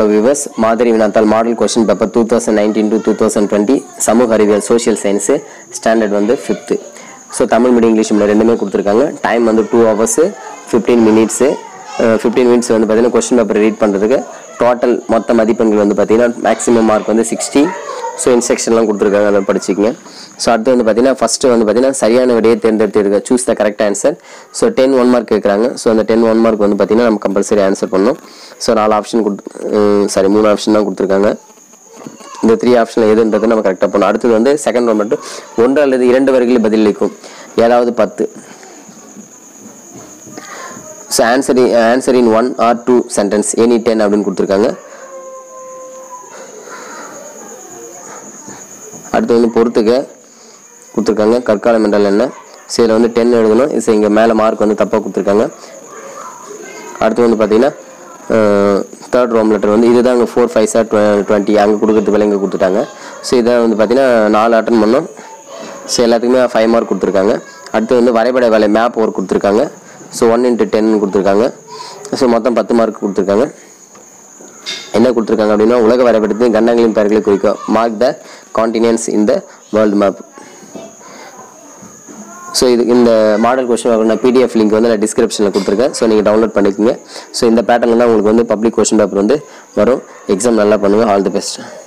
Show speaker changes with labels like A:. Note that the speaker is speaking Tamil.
A: ஹலோ வியூவர்ஸ் மாதிரி வினாத்தால் model question paper two thousand nineteen to two thousand twenty சமூக அறிவியல் சோஷியல் சயின்ஸு ஸ்டாண்டர்ட் வந்து fifth so Tamil medium English medium ரெண்டுமே கொடுத்துருக்காங்க டைம் வந்து two hours fifteen minutes fifteen minutes வந்து பார்த்தீங்கன்னா கொஸ்டின் பேப்பர் ரீட் பண்ணுறதுக்கு டோட்டல் மொத்த மதிப்பெண்கள் வந்து பார்த்தீங்கன்னா மேக்ஸிமம் மார்க் வந்து சிக்ஸ்டி ஸோ இன்ஸ்ட்ரக்ஷன்லாம் கொடுத்துருக்காங்க அதை படிச்சுக்கங்க ஸோ அடுத்து வந்து பார்த்தீங்கன்னா ஃபஸ்ட்டு வந்து பார்த்தீங்கன்னா சரியான விடையை தேர்ந்தெடுத்து choose the correct answer so ten one mark கேட்குறாங்க ஸோ அந்த டென் ஒன் மார்க் வந்து பார்த்தீங்கன்னா நம்ம கம்பல்சரி ஆன்சர் பண்ணணும் ஸோ நாலு ஆப்ஷன் கொடுத்து சாரி மூணு ஆப்ஷன் தான் கொடுத்துருக்காங்க இந்த த்ரீ ஆப்ஷனில் எதுன்றது நம்ம கரெக்டாக பண்ணணும் அடுத்தது வந்து செகண்ட் ஒன் மட்டும் ஒன்று அல்லது இரண்டு வரிகளில் பதிலளிக்கும் ஏதாவது பத்து so answer answer in one or two sentence any ten அப்படின்னு கொடுத்துருக்காங்க அடுத்து வந்து பொறுத்துக்க கொடுத்துருக்காங்க கற்காலம் என்றால் என்ன ஸோ இதில் வந்து டென் எழுதணும் ஸோ இங்கே மேலே மார்க் வந்து தப்பாக கொடுத்துருக்காங்க அடுத்து வந்து பார்த்தீங்கன்னா தேர்ட் ரோம் லெட்டர் வந்து இதுதான் அங்கே ஃபோர் ஃபைவ் சார் டுவெண்ட்டி அங்கே கொடுக்கறது விலை இங்கே கொடுத்துட்டாங்க ஸோ இதை வந்து பார்த்தீங்கன்னா நாலு அட்டன் பண்ணோம் ஸோ எல்லாத்துக்குமே ஃபைவ் மார்க் கொடுத்துருக்காங்க அடுத்து வந்து வரைபட வேலை மேப் ஒர்க் கொடுத்துருக்காங்க ஸோ ஒன் இன்ட்டு டென் கொடுத்துருக்காங்க ஸோ மொத்தம் பத்து மார்க் கொடுத்துருக்காங்க என்ன கொடுத்துருக்காங்க அப்படின்னா உலக வரைபடத்தின் கண்டங்களின் பெயர்களை குறிக்கும் மார்க் த கான்டினென்ட்ஸ் இந்த வேர்ல்டு மேப் ஸோ இது இந்த மாடல் கொஸ்டின் பேப்பர் நான் பிடிஎஃப் லிங்க் வந்து நான் டிஸ்கிரிப்ஷனில் கொடுத்துருக்கேன் ஸோ நீங்கள் டவுன்லோட் பண்ணிக்கோங்க ஸோ இந்த பேட்டர்னில் தான் உங்களுக்கு வந்து பப்ளிக் கொஸ்டின் பேப்பர் வந்து வரும் எக்ஸாம் நல்லா பண்ணுங்கள் ஆல் தி பெஸ்ட்